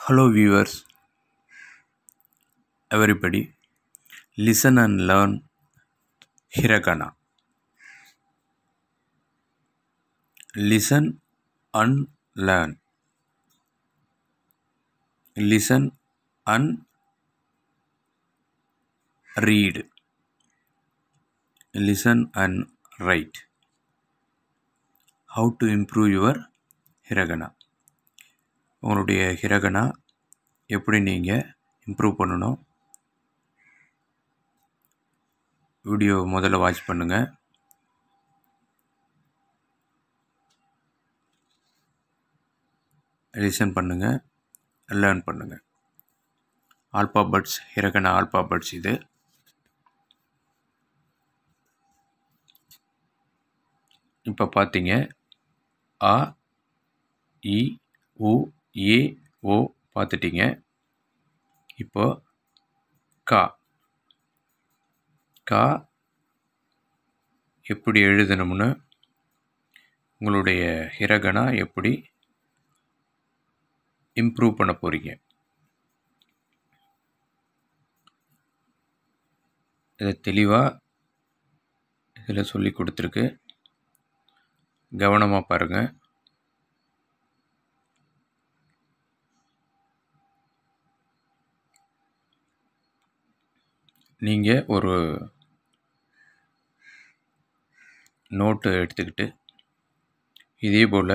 Hello, viewers, everybody. Listen and learn Hiragana. Listen and learn. Listen and read. Listen and write. How to improve your Hiragana. உங்களுடைய ஹிரகனா எப்படி நீங்கள் improve பண்ணணும் video முதல்ல watch பண்ணுங்கள் listen பண்ணுங்கள் learn பண்ணுங்கள் alphabets Hiragana alphabets இது இப்போ பார்த்தீங்க ஆ இ உ ஏ ஓ பார்த்துட்டீங்க இப்போ கா கா எப்படி எழுதணும்னு உங்களுடைய ஹிரகனா எப்படி இம்ப்ரூவ் பண்ண போகிறீங்க இதை தெளிவாக இதில் சொல்லி கொடுத்துருக்கு கவனமாக பாருங்கள் நீங்கள் ஒரு நோட்டு எடுத்துக்கிட்டு இதே போல்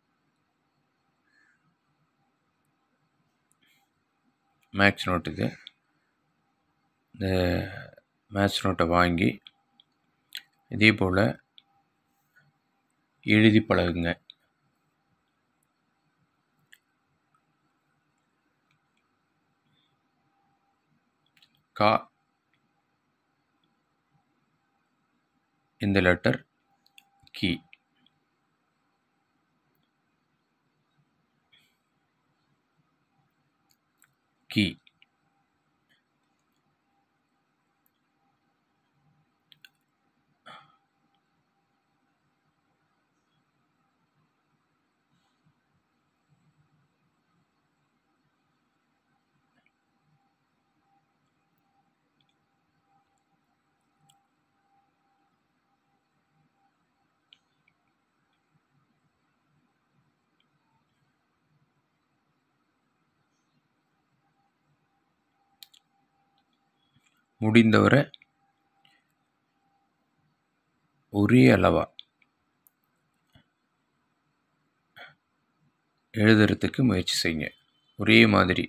மேக்ஸ் நோட் இது இந்த மேத்ஸ் நோட்டை வாங்கி இதே போல் எழுதி பழகுங்க கா இந்த லெட்டர் கீ கீ முடிந்தவரை ஒரே அளவா எழுதுறதுக்கு முயற்சி செய்யுங்க ஒரே மாதிரி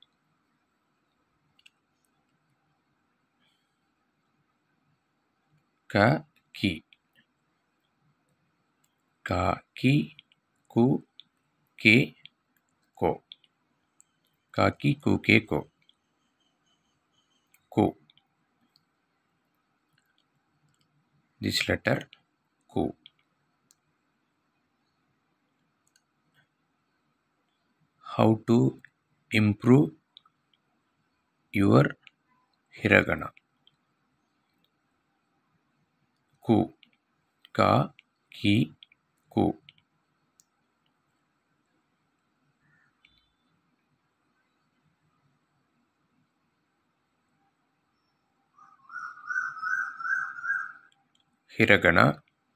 க கி கா கி கு கே கோ காக்கி கு கே கோ கோ this letter ko how to improve your hiragana ku ka ki ku hiragana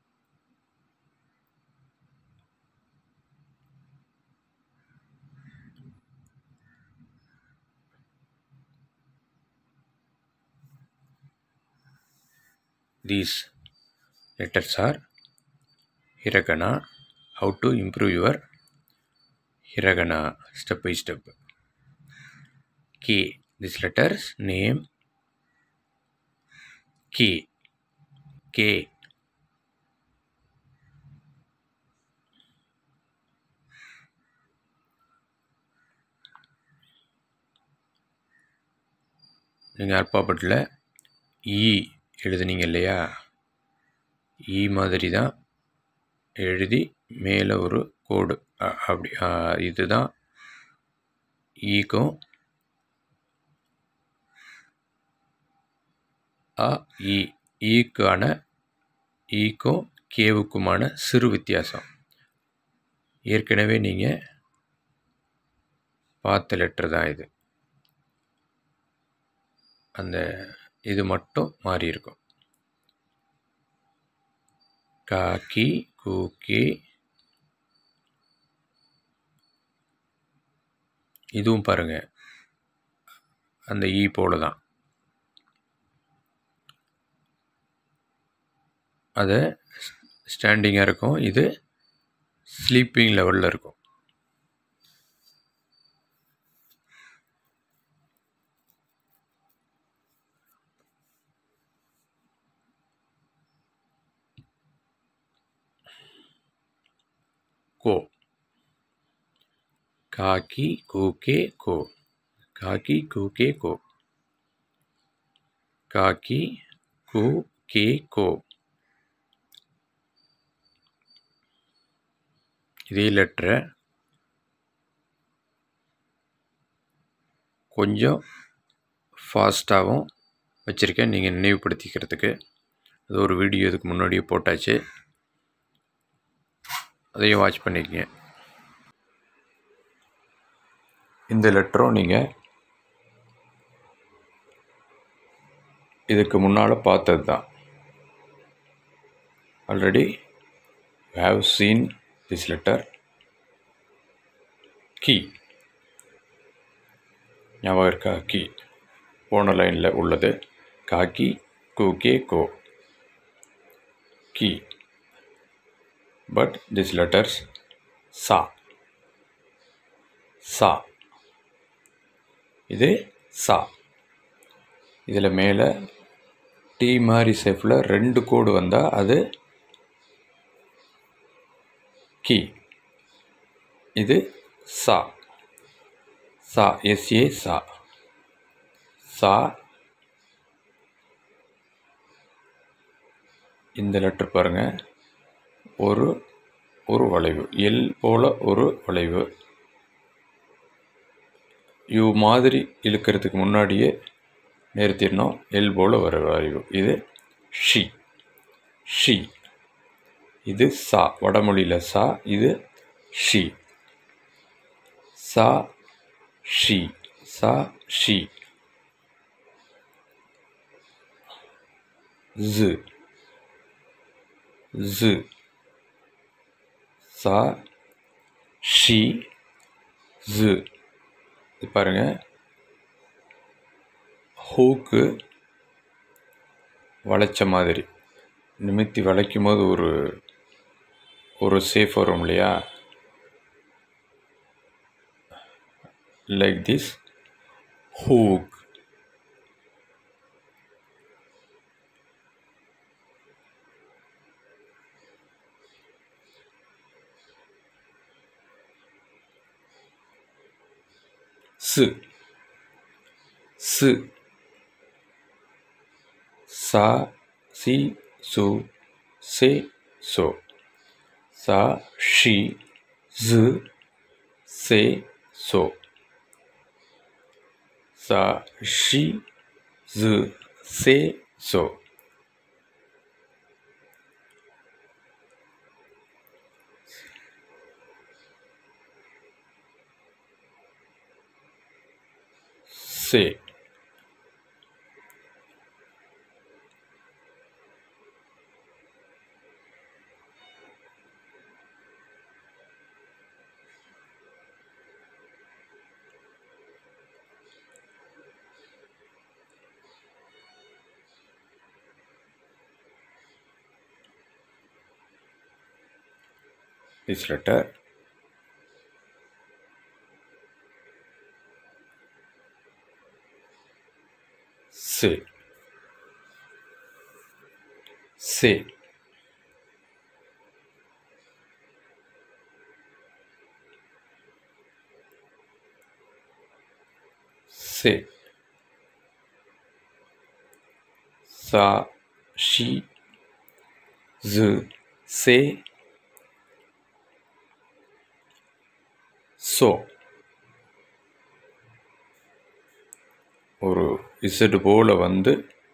these letters are hiragana how to improve your hiragana step by step k this letters name k k நீங்கள் அல்பாபெட்டில் இ எழுதுனீங்க இல்லையா இ மாதிரி தான் எழுதி மேலே ஒரு கோடு அ- அப்படி ஆ, இதுதான் ஈக்கும் அ இ ஈக்கான ஈக்கும் கேவுக்குமான சிறு வித்தியாசம் ஏற்கனவே நீங்கள் பார்த்த லெட்டர் தான் இது அந்த இது மட்டும் மாறி இருக்கும் காக்கி கூக்கி இதுவும் பாருங்க அந்த ஈ போல தான் அது ஸ்டாண்டிங்காக இருக்கும் இது ஸ்லீப்பிங் லெவலில் இருக்கும் கோ காக்கி கூக்கே கோ காக்கி கூக்கே கோ காக்கி கூ கே கோ இதே லெட்டரை கொஞ்சம் ஃபாஸ்ட்டாகவும் வச்சுருக்கேன் நீங்கள் நினைவுபடுத்திக்கிறதுக்கு அது ஒரு வீடியோ இதுக்கு முன்னாடியே போட்டாச்சு அதையும் வாட்ச் பண்ணிக்கங்க இந்த லெட்டரும் நீங்கள் இதுக்கு முன்னால் பார்த்தது தான் already have seen this letter கீ ஞாபகம் இருக்கா கீ போன லைனில் உள்ளது காக்கி கூகே கோ கீ but these letters sa sa இது சா இதில் மேலே டி மாதிரி ஷேப்பில் ரெண்டு கோடு வந்தால் அது கி இது சா சா எஸ்ஏ சா சா இந்த லெட்டர் பாருங்கள் ஒரு ஒரு வளைவு எல் போல் ஒரு வளைவு யூ மாதிரி இழுக்கிறதுக்கு முன்னாடியே நிறுத்திடணும் எல் போல் வர வளைவு இது ஷி ஷி இது சா வடமொழியில் சா இது ஷி சா ஷி சா ஷி ஜு ஜு சா ஷி ஜு இது பாருங்க ஹூக்கு வளைச்ச மாதிரி நிமித்தி வளைக்கும் போது ஒரு ஒரு சேஃப் வரும் இல்லையா லைக் திஸ் ஹூக் சு சு சா சி சு சே சோ சா ஷி ஜு சே சோ சா ஷி ஜு சே சோ சே this letter say say say sa she z say so ஒரு இசடு போல வந்து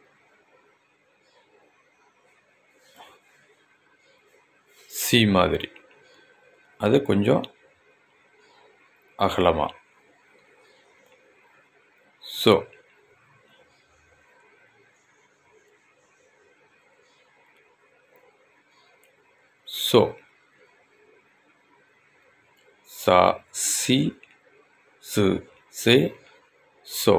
சி மாதிரி அது கொஞ்சம் அகலமாக so so sa si su se so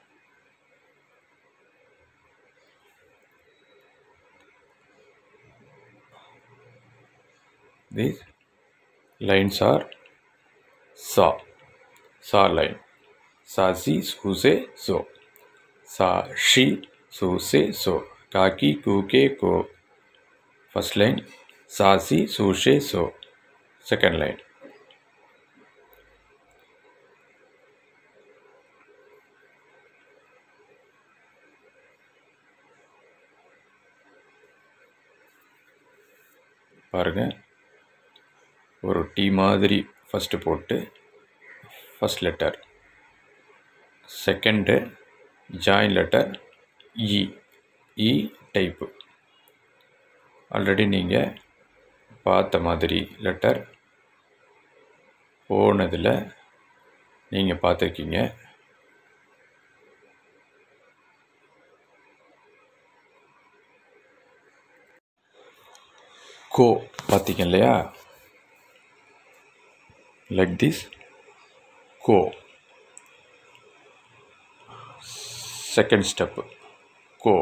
these lines are sa sa line sa si su se so sa shi su se so kaki kuke ko first line sa si su she so second line பாருங்க ஒரு D மாதிரி first போட்டு first letter second join letter இ இ type already நீங்கள் பார்த்த மாதிரி letter போனதில் நீங்கள் பார்த்துருக்கீங்க கோ பார்த்தீங்க இல்லையா லைக் திஸ் கோ செகண்ட் ஸ்டெப்பு கோ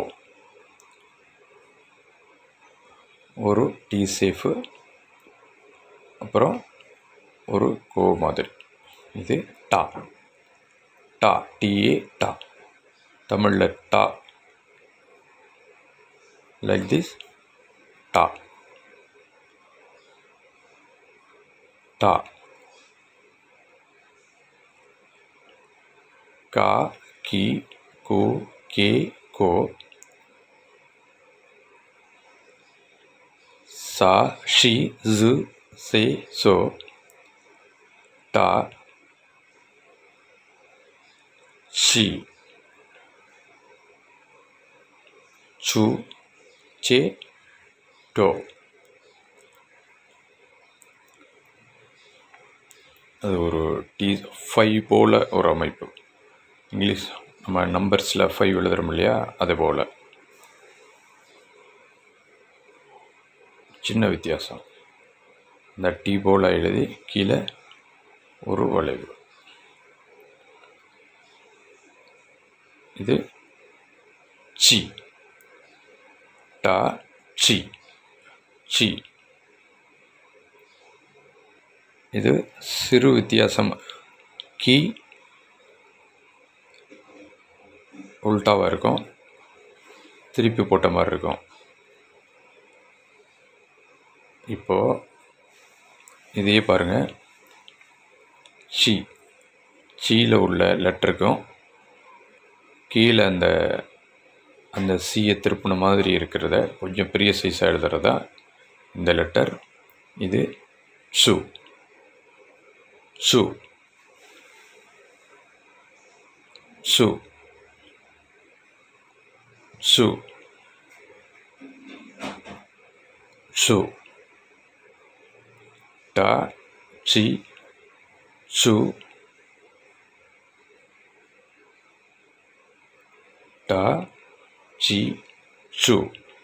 ஒரு டீ சேஃபு அப்புறம் ஒரு கோ மாதிரி இது டா டா டிஏ டா தமிழில் டா லைக் திஸ் டா டா கா கி கு கே கோ சா ஷி ஜு சே சோ டா ஷி சு சே டோ அது ஒரு டி ஃபைவ் போல் ஒரு அமைப்பு இங்கிலீஷ் நம்ம நம்பர்ஸில் ஃபைவ் எழுதுறோம் இல்லையா அது போல் சின்ன வித்தியாசம் இந்த டீ போல் எழுதி கீழே ஒரு வளைவு இது சி டா சி சி இது சிறு வித்தியாசம் கீ உல்ட்டாவாக இருக்கும் திருப்பி போட்ட மாதிரி இருக்கும் இப்போது இதையே பாருங்கள் சி சீயில் உள்ள லெட்டருக்கும் கீழே அந்த அந்த சீயை திருப்பின மாதிரி இருக்கிறத கொஞ்சம் பெரிய சைஸாக எழுதுறதா இந்த லெட்டர் இது சு சு சு சு சு டா சி சு டா சி சு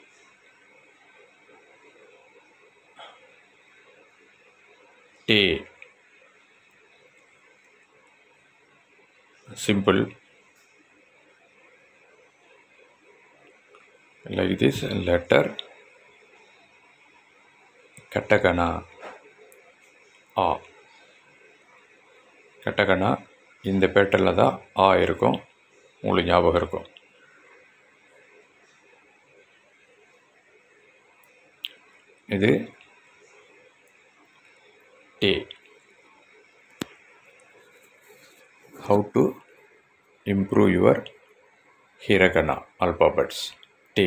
டே simple like this letter katakana ஆ கட்டகனா இந்த பேட்டர்னில் தான் ஆ இருக்கும் உங்களுக்கு ஞாபகம் இருக்கும் இது டே how to improve your hiragana alphabets t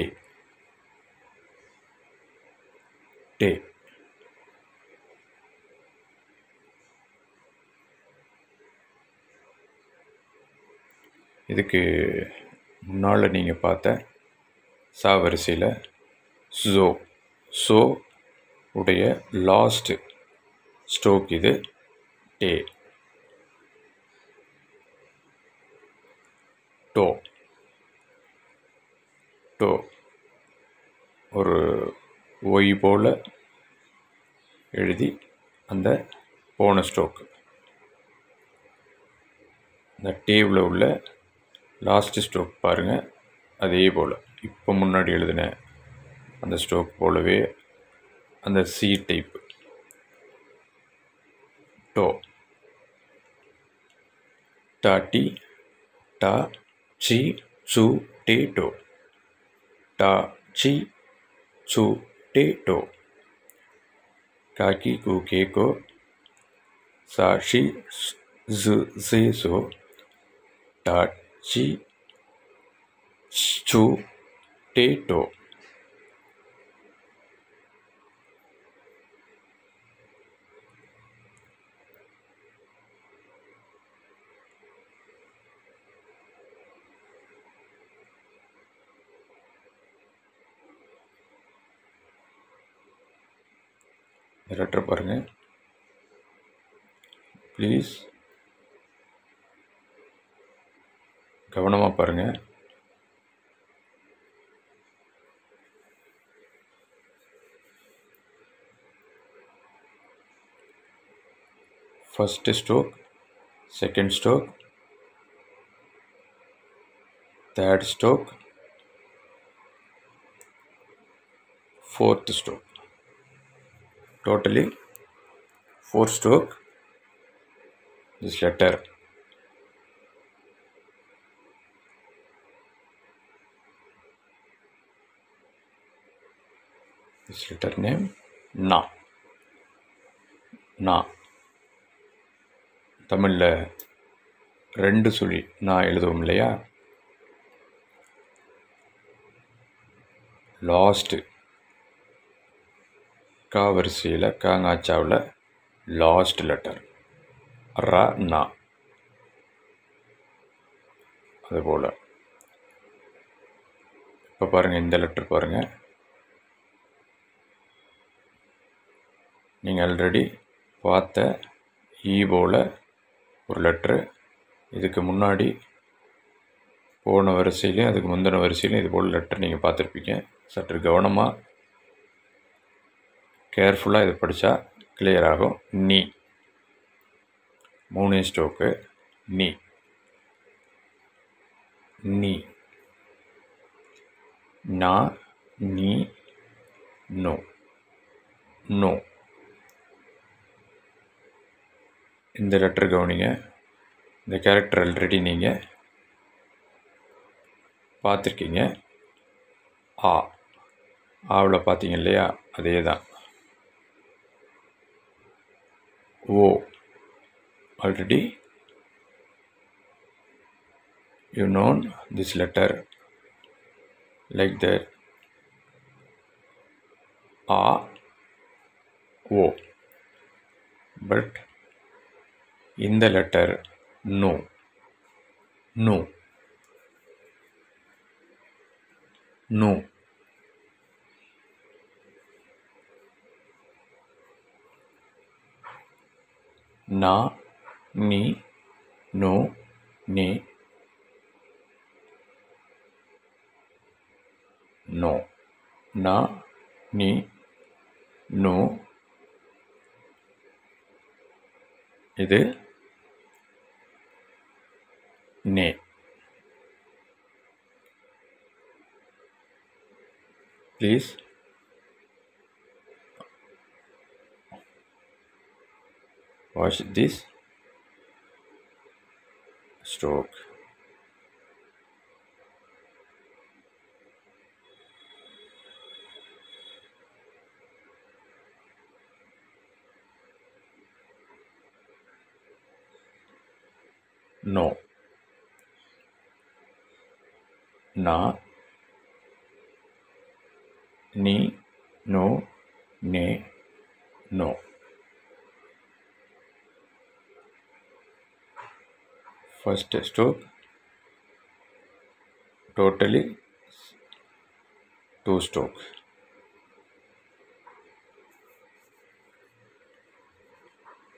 t இதுக்கு முன்னால் நீங்கள் பார்த்த சா வரிசையில் ஸோ ஸோ உடைய லாஸ்ட் ஸ்ட்ரோக் இது டே டோ டோ ஒரு ஒய் போல் எழுதி அந்த போன ஸ்ட்ரோக்கு இந்த டேவில் உள்ள லாஸ்ட் ஸ்ட்ரோக் பாருங்கள் அதே போல் இப்போ முன்னாடி எழுதின அந்த ஸ்ட்ரோக் போலவே அந்த சி டைப் டோ டாட்டி டா சி சு டே டோ டா சி சு டே டோ காக்கி கு கே கோ சா ஷி ஜு ஜே சோ டா சி சு டே டோ லெட்டர் பாருங்கள் ப்ளீஸ் கவனமாக பாருங்கள் first stroke second stroke third stroke fourth stroke totally four stroke this letter this letter name na na தமிழில் ரெண்டு சுழி நான் எழுதுவோம் இல்லையா லாஸ்ட்டு கா வரிசையில் காங்காச்சாவில் லாஸ்ட் லெட்டர் ர நா அதுபோல் இப்போ பாருங்கள் இந்த லெட்டர் பாருங்கள் நீங்கள் ஆல்ரெடி பார்த்த ஈ போல் ஒரு லெட்ரு இதுக்கு முன்னாடி போன வரிசையிலையும் அதுக்கு முந்தின வரிசையிலையும் இது போல் லெட்டர் நீங்கள் பார்த்துருப்பீங்க சற்று கவனமாக கேர்ஃபுல்லாக இதை படித்தா கிளியர் ஆகும் நீ மூணு ஸ்ட்ரோக்கு நீ நீ நா நீ நோ நோ இந்த லெட்டர் கவனிங்க இந்த கேரக்டர் ஆல்ரெடி நீங்கள் பார்த்துருக்கீங்க ஆ ஆவில் பார்த்தீங்க இல்லையா அதே தான் O already you known this letter like that A O but in the letter no no no na ni no ne no na ni no இது நே please watch this stroke no na ni no ne no first stroke totally two stroke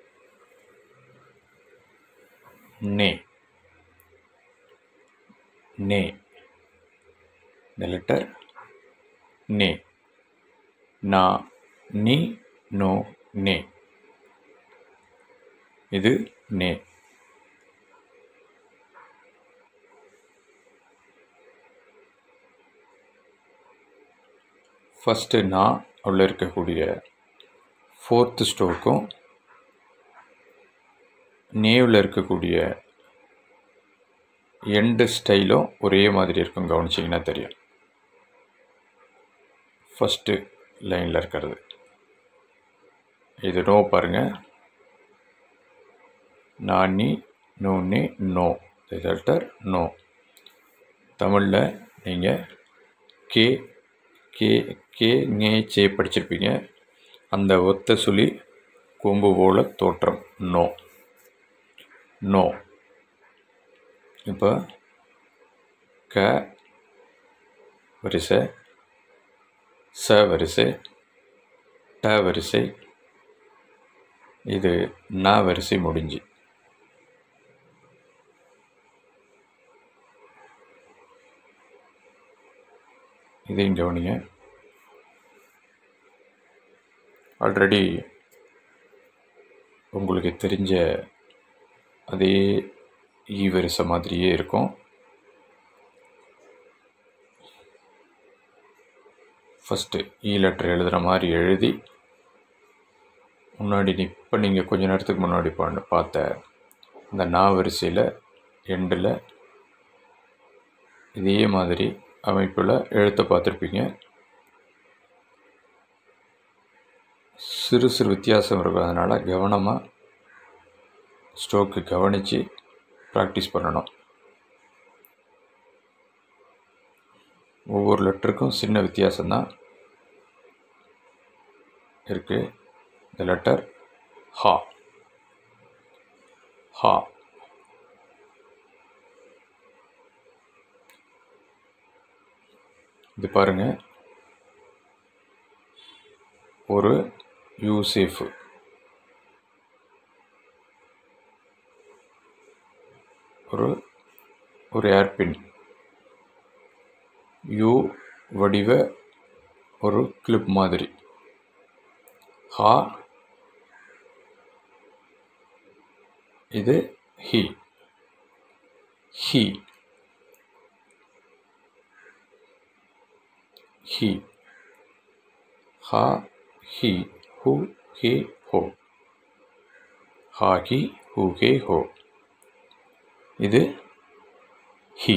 ne நே இந்த letter நே நா நீ no நே இது நே ஃபஸ்ட்டு நான் உள்ள இருக்கக்கூடிய ஃபோர்த்து ஸ்டோக்கும் நேவில் இருக்கக்கூடிய எண்டு ஸ்டைலும் ஒரே மாதிரி இருக்கும் கவனிச்சிங்கன்னா தெரியும் ஃபஸ்ட்டு லைனில் இருக்கிறது இது நோ பாருங்கள் நானி நோ நே நோ லெட்டர் நோ தமிழில் நீங்கள் கே கே கே ஞே சே படிச்சிருப்பீங்க அந்த ஒத்த சுழி கொம்பு போல தோற்றம் நோ நோ இப்போ க வரிசை ச வரிசை ட வரிசை இது ந வரிசை முடிஞ்சு இதையும் கவனிங்க ஆல்ரெடி உங்களுக்கு தெரிஞ்ச அதே ஈ வரிசை மாதிரியே இருக்கும் ஃபஸ்ட்டு ஈ லெட்டர் எழுதுகிற மாதிரி எழுதி முன்னாடி இப்போ நீங்கள் கொஞ்ச நேரத்துக்கு முன்னாடி பண்ண பார்த்த இந்த நா வரிசையில் எண்டில் இதே மாதிரி அமைப்பில் எழுத்தை பார்த்துருப்பீங்க சிறு சிறு வித்தியாசம் இருக்கும் அதனால் கவனமாக ஸ்ட்ரோக்கு கவனித்து ப்ராக்டிஸ் பண்ணணும் ஒவ்வொரு லெட்டருக்கும் சின்ன வித்தியாசம்தான் இருக்குது இந்த லெட்டர் ஹா ஹா இது பாருங்க ஒரு யூசேஃப் ஒரு ஒரு ஏர்பின் யூ வடிவ ஒரு கிளிப் மாதிரி ஹா இது ஹி ஹி ஹி ஹா ஹி ஹூ ஹே ஹோ ஹா ஹி ஹூ ஹே ஹோ இது ஹி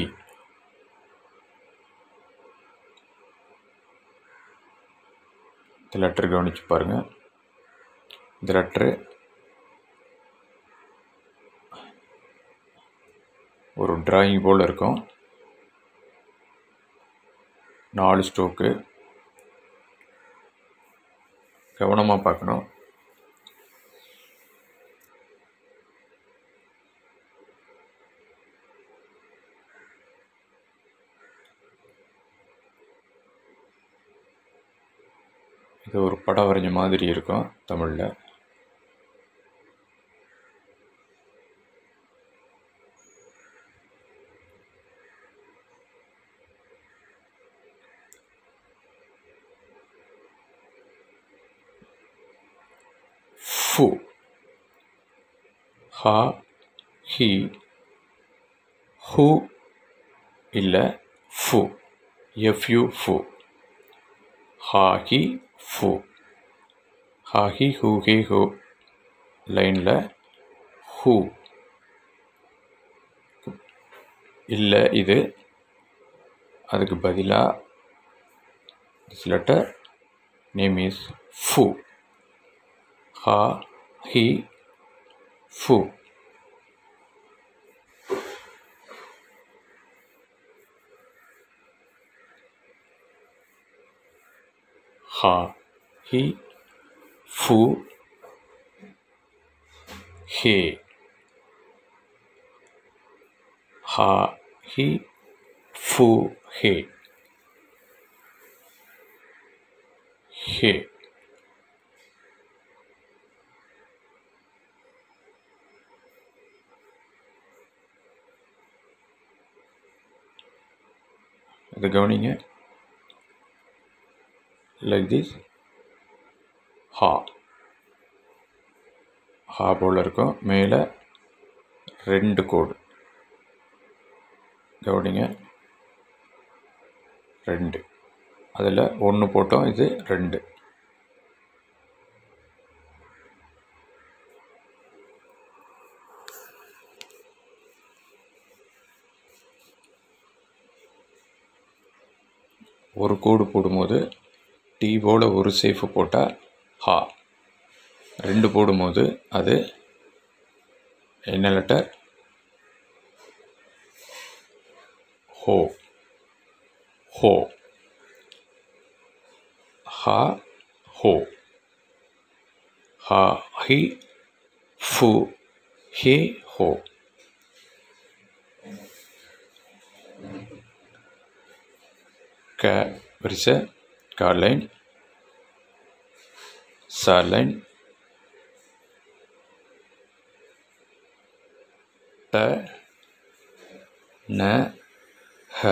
இந்த லெட்டர் கவனித்து பாருங்கள் இந்த லெட்ரு ஒரு டிராயிங் போல் இருக்கும் நாலு ஸ்ட்ரோக்கு கவனமாக பார்க்கணும் இது ஒரு படம் வரைஞ்ச மாதிரி இருக்கும் தமிழில் ஃபு ஹா ஹி ஹூ இல்லை ஃபு எஃப்யூ ஃபு ஹாஹி ஃபு ஹாஹி ஹூ ஹி ஹூ லைனில் ஹூ இல்லை இது அதுக்கு பதிலாக this letter name is Fu. Ha, he, Fu. Ha, he, Fu, he. Ha, he, Fu, he. He. இதை கவனிங்க லைக் திஸ் ஹா ஹா போல் இருக்கும் மேலே ரெண்டு கோடு கவனிங்க ரெண்டு அதில் ஒன்று போட்டோம் இது ரெண்டு ஒரு கோடு போடும்போது டீ போல் ஒரு சேஃபு போட்டால் ஹா ரெண்டு போடும்போது அது என்ன லெட்டர் ஹோ ஹோ ஹா ஹோ ஹா ஹி ஃபு ஹே ஹோ க வரிசை கா லைன் சா லைன் ட ந ஹ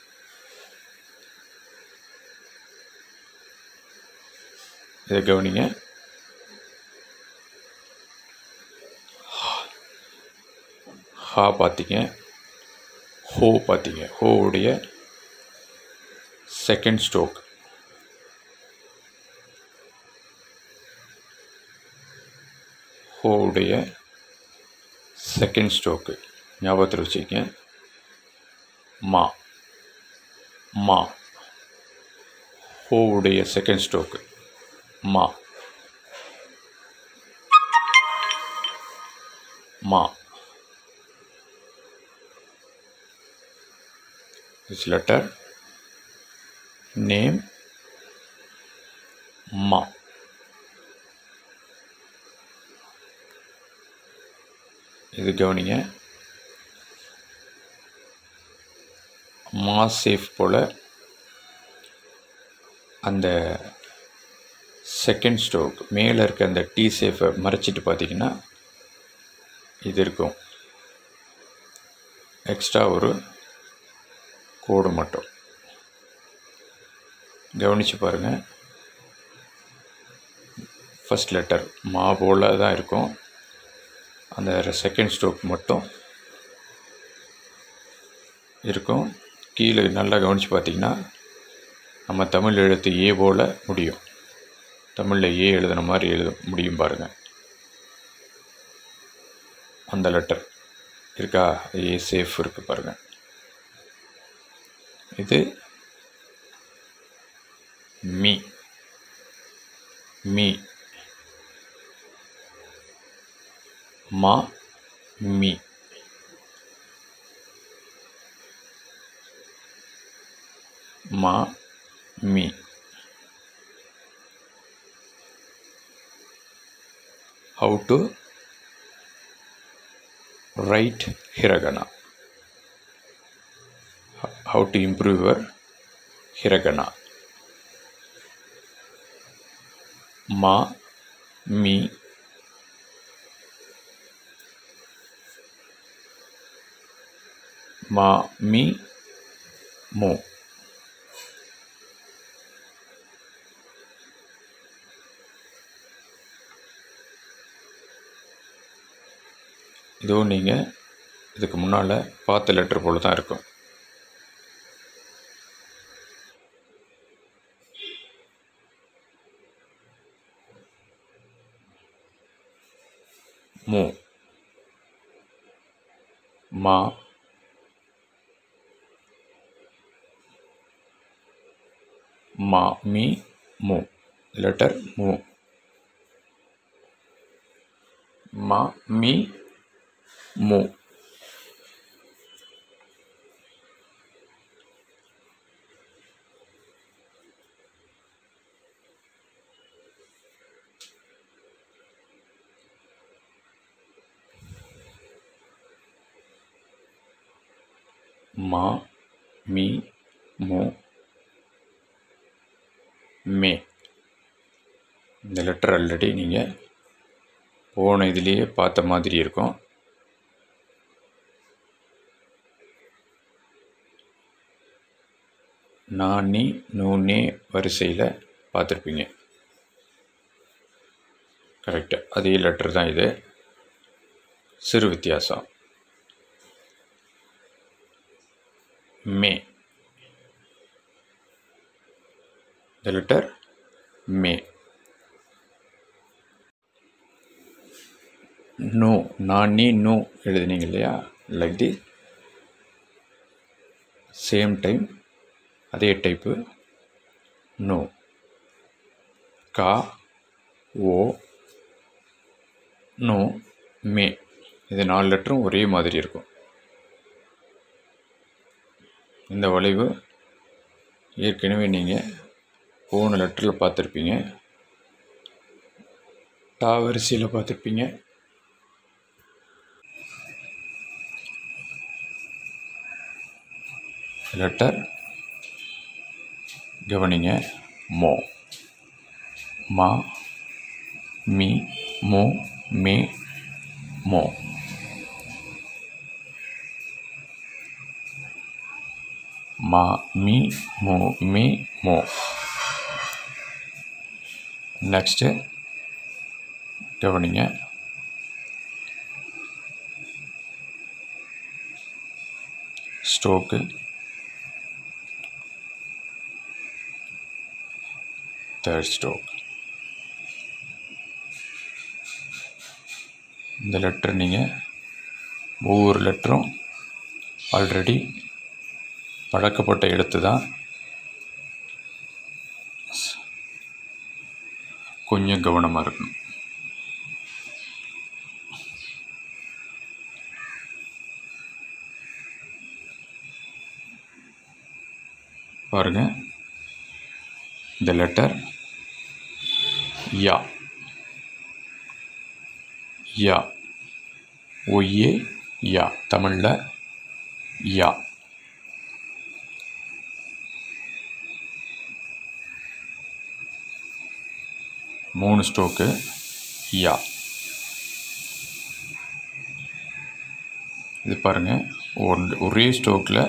இதை கவனிங்க ஹா பார்த்தீங்க ஹோ பார்த்தீங்க ஹோவுடைய செகண்ட் ஸ்ட்ரோக் ஹோவுடைய செகண்ட் ஸ்ட்ரோக்கு ஞாபகத்தில் வச்சுக்கங்க மா மா ஹோவுடைய செகண்ட் ஸ்ட்ரோக்கு மா மா this letter name ma இது கவனிங்க மா சேஃப் போல் அந்த செகண்ட் ஸ்ட்ரோக் மேலே இருக்க அந்த டீ சேஃபை மறைச்சிட்டு பார்த்தீங்கன்னா இது இருக்கும் எக்ஸ்ட்ரா ஒரு கோடு மட்டும் கவனித்து பாருங்கள் ஃபஸ்ட் லெட்டர் மா போல் தான் இருக்கும் அந்த செகண்ட் ஸ்ட்ரோக் மட்டும் இருக்கும் கீழே நல்லா கவனித்து பார்த்தீங்கன்னா நம்ம தமிழ் எழுத்து ஏ போல் முடியும் தமிழில் ஏ எழுதுன மாதிரி எழுத முடியும் பாருங்கள் அந்த லெட்டர் இருக்கா ஏ சேஃப் இருக்குது பாருங்கள் இது மீ மீ மா மீ மா மீ how to write hiragana how to improve your hiragana ma mi ma mi mo இதுவும் நீங்கள் இதுக்கு முன்னால் பார்த்த லெட்டர் போல தான் இருக்கும் மு மா மா மீ மு லெட்டர் மு மா மீ மு மா மீ மு மே இந்த லெட்டர் ஆல்ரெடி நீங்கள் போன இதுலேயே பார்த்த மாதிரி இருக்கும் நா நீ நூ நே வரிசையில் பார்த்துருப்பீங்க கரெக்டு அதே லெட்டர் தான் இது சிறு வித்தியாசம் மே the letter மே நோ நான் நீ நோ எழுதுனீங்க இல்லையா லைக் தி சேம் டைம் அதே டைப்பு நோ கா ஓ நோ மே இது நாலு லெட்டரும் ஒரே மாதிரி இருக்கும் இந்த வளைவு ஏற்கனவே நீங்கள் போன லெட்டரில் பார்த்துருப்பீங்க டா வரிசையில் பார்த்துருப்பீங்க லெட்டர் கவனிங்க மோ மா மீ மோ மே மோ மா மீ மோ மே மோ நெக்ஸ்ட்டு கவனிங்க ஸ்ட்ரோக்கு தேர்ட் ஸ்ட்ரோக் இந்த லெட்டர் நீங்கள் ஒவ்வொரு லெட்டரும் ஆல்ரெடி பழக்கப்பட்ட எழுத்து தான் கொஞ்சம் கவனமாக இருக்கணும் பாருங்க இந்த லெட்டர் யா யா ஒய்யே யா தமிழில் யா மூணு ஸ்ட்ரோக்கு யா இது பாருங்கள் ஒன் ஒரே ஸ்ட்ரோக்கில்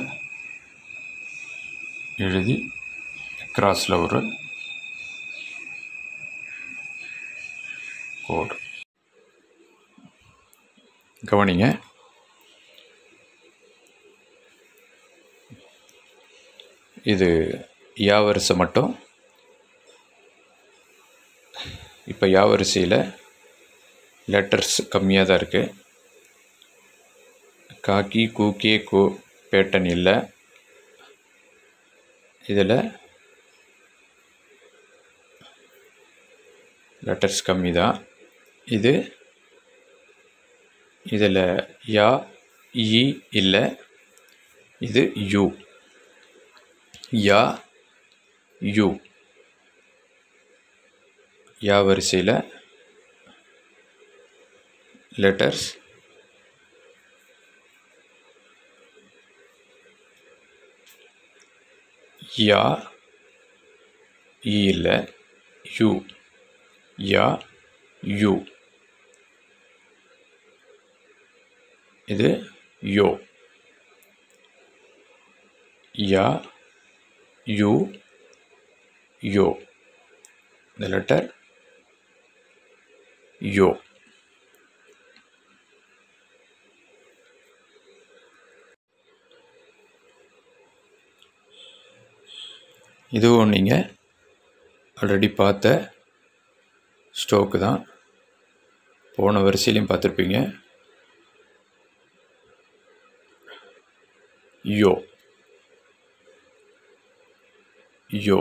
எழுதி கிராஸில் ஒரு கோடு கவனிங்க இது யா வரிசை மட்டும் இப்போ யா வரிசையில் லெட்டர்ஸ் கம்மியாக தான் இருக்குது காக்கி கூக்கே கோ பேட்டன் இல்லை இதில் லெட்டர்ஸ் கம்மி தான் இது இதில் யா இ இல்லை இது யூ யா யூ யா வரிசையில் லெட்டர்ஸ் யா இ இல்லை யூ யா யூ இது யோ யா யூ யோ இந்த லெட்டர் யோ இதுவும் நீங்கள் ஆல்ரெடி பார்த்த ஸ்டோக்கு தான் போன வரிசையிலையும் பார்த்துருப்பீங்க யோ யோ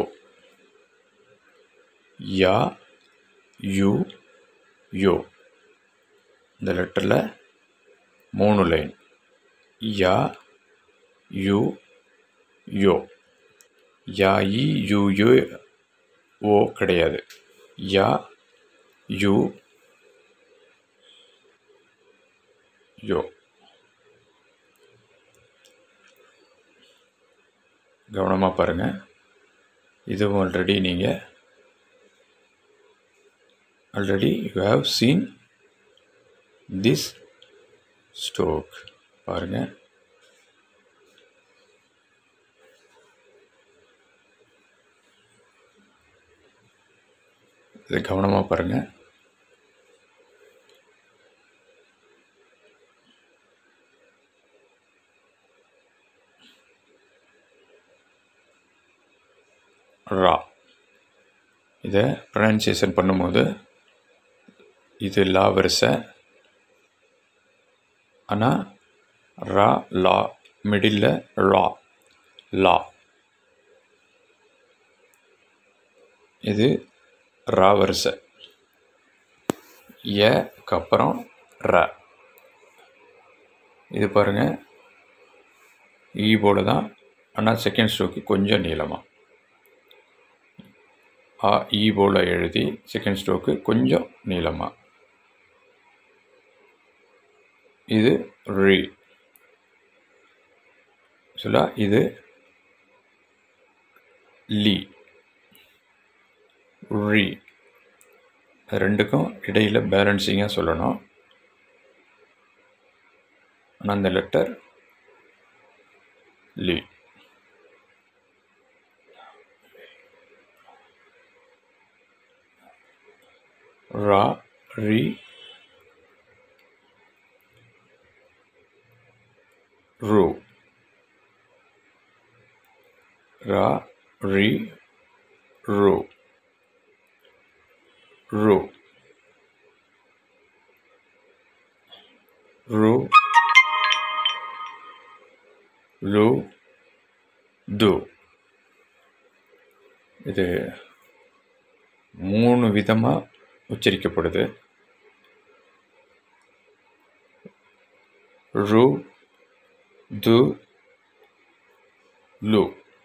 யா யூ யோ இந்த லெட்டரில் மூணு லைன் யா யூ யோ யா இ யூ யோ ஓ கிடையாது யா யூ யோ கவனமாக பாருங்கள் இதுவும் ஆல்ரெடி நீங்கள் already you have seen this stroke பாருங்கள் இது கவனமாக பாருங்கள் ரா இதை ப்ரொனன்சியேஷன் பண்ணும்போது இது லா வரிசை ஆனால் ரா லா மிடில் ரா லா இது ரா வரிசை ஏக்கு அப்புறம் ர இது பாருங்கள் ஈ போல தான் ஆனால் செகண்ட் ஸ்ட்ரோக்கு கொஞ்சம் நீளமாக ஆ ஈ போல எழுதி செகண்ட் ஸ்ட்ரோக்கு கொஞ்சம் நீளமாக இது ரீ சொல்ல இது லீ ரீ ரெண்டுக்கும் இடையில் பேலன்சிங்காக சொல்லணும் ஆனால் அந்த லெட்டர் லீ ரா ரி ரு ரா ரி ரு ரு ரு ரு து இது மூணு விதமாக உச்சரிக்கப்படுது ரு து லு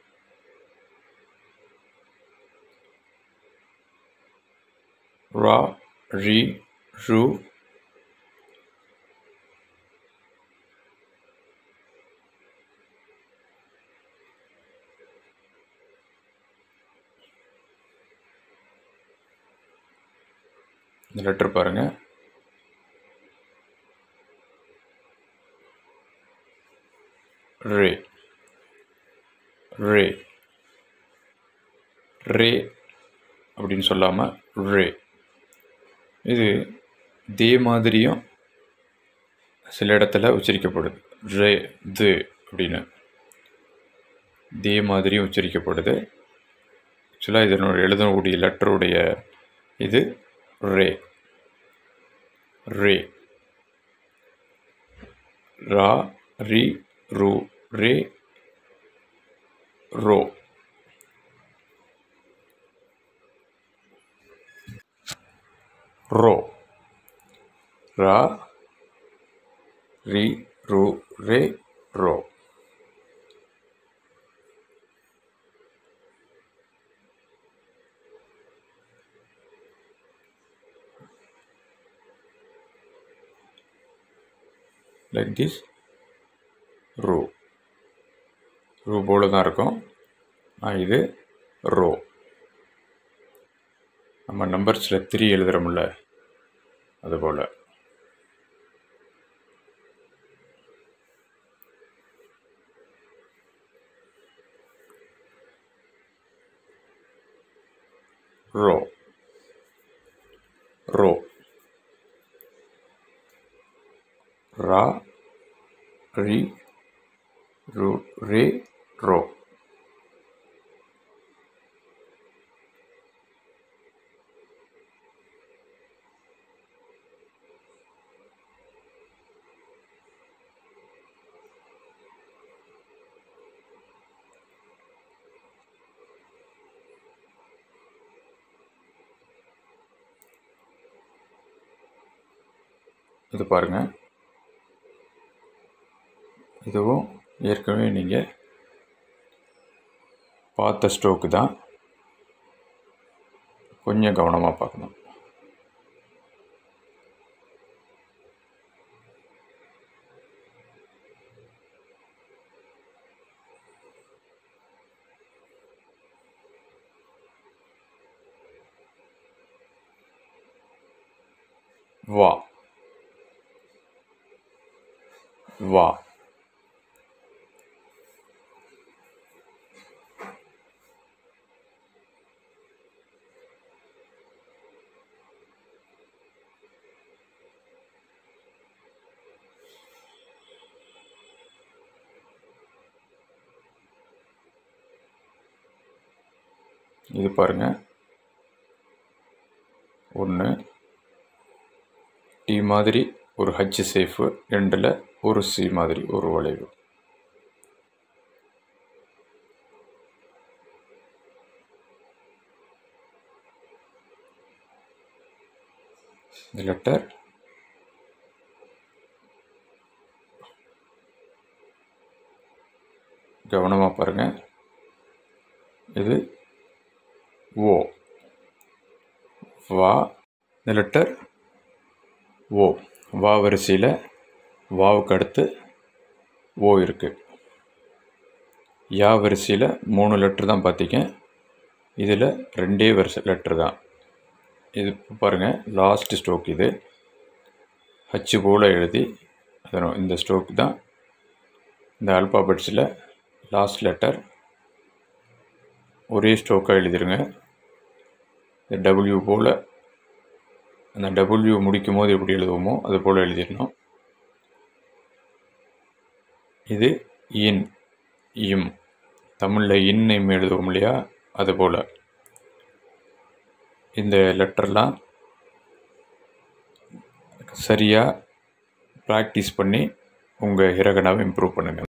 ரா ரி ரு இந்த லெட்டர் பாருங்கள் ரே ரே ரே அப்படின்னு சொல்லாமல் ரே இது தே மாதிரியும் சில இடத்துல உச்சரிக்கப்படுது ரே து அப்படின்னு தே மாதிரியும் உச்சரிக்கப்படுது ஆக்சுவலாக இதனோட எழுதக்கூடிய லெட்டருடைய இது ரே ரே ரா ரி ரு ரே ரோ ரோ ரா ரி ரு ரே ரோ லைக் திஸ் ரோ ரூ போல தான் இருக்கும் ஆனால் இது ரோ நம்ம நம்பர்ஸில் த்ரீ எழுதுகிறோம்ல அதுபோல் ரோ ரோ ரா ரி ரு ரே ரோ இது பாருங்கள் இதுவும் ஏற்கனவே நீங்கள் பார்த்த ஸ்ட்ரோக்கு தான் கொஞ்சம் கவனமாக பார்க்கணும் வா வா இது பாருங்கள் ஒன்று டி மாதிரி ஒரு ஹச் சேஃபு ரெண்டில் ஒரு சி மாதிரி ஒரு வளைவு இந்த லெட்டர் கவனமாக பாருங்கள் இது ஓ வா இந்த லெட்டர் ஓ வா வரிசையில் வாவுக்கு அடுத்து ஓ இருக்குது யா வரிசையில் மூணு லெட்ரு தான் பார்த்தீங்க இதில் ரெண்டே வரிசை லெட்ரு தான் இது பாருங்கள் லாஸ்ட் ஸ்ட்ரோக் இது ஹச்சு போல் எழுதி அதனும் இந்த ஸ்ட்ரோக் தான் இந்த அல்பாபெட்ஸில் லாஸ்ட் லெட்டர் ஒரே ஸ்ட்ரோக்காக எழுதிருங்க இந்த டபிள்யூ போல் அந்த டபிள்யூ முடிக்கும் போது எப்படி எழுதுவோமோ அது போல் எழுதிடணும் இது இன் இம் தமிழில் இன் இம் எழுதுவோம் இல்லையா அது போல் இந்த லெட்டர்லாம் சரியாக ப்ராக்டிஸ் பண்ணி உங்கள் ஹிரகனாவை இம்ப்ரூவ் பண்ணுங்கள்